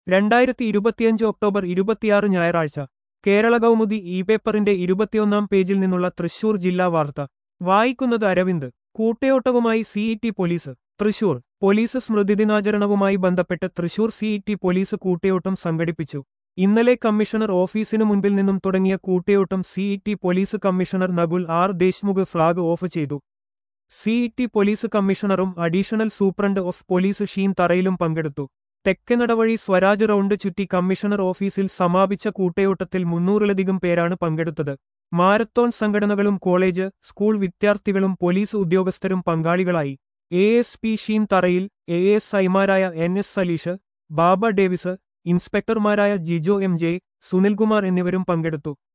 രണ്ടായിരത്തി ഇരുപത്തിയഞ്ച് ഒക്ടോബർ ഇരുപത്തിയാറ് ഞായറാഴ്ച കേരള കൗമുദി ഇ പേപ്പറിന്റെ ഇരുപത്തിയൊന്നാം പേജിൽ നിന്നുള്ള തൃശൂർ ജില്ലാ വാർത്ത വായിക്കുന്നത് അരവിന്ദ് കൂട്ടയോട്ടവുമായി സിഇടി പോലീസ് തൃശൂർ പോലീസ് സ്മൃതിദിനാചരണവുമായി ബന്ധപ്പെട്ട് തൃശൂർ സിഇടി പോലീസ് കൂട്ടയോട്ടം സംഘടിപ്പിച്ചു ഇന്നലെ കമ്മീഷണർ ഓഫീസിനു മുൻപിൽ നിന്നും തുടങ്ങിയ കൂട്ടയോട്ടം city police commissioner Nakul R Deshmukh flag off ചെയ്തു സിഇടി പോലീസ് കമ്മീഷണറും additional superintendent of police Sheen തറയിലും പങ്കെടുത്തു തെക്കനടവഴി സ്വരാജ് റൗണ്ട് ചുറ്റി കമ്മീഷണർ ഓഫീസിൽ സമാപിച്ച കൂട്ടയോട്ടത്തിൽ മുന്നൂറിലധികം പേരാണ് പങ്കെടുത്തത് മാരത്തോൺ സംഘടനകളും കോളേജ് സ്കൂൾ വിദ്യാർത്ഥികളും പോലീസ് ഉദ്യോഗസ്ഥരും പങ്കാളികളായി A S P Sheen Tharayil A S ഐമാരായ എൻ എസ് സലീഷ് ബാബ ഡേവിസ് ഇൻസ്പെക്ടർമാരായ ജിജോ എം ജെ സുനിൽകുമാർ എന്നിവരും പങ്കെടുത്തു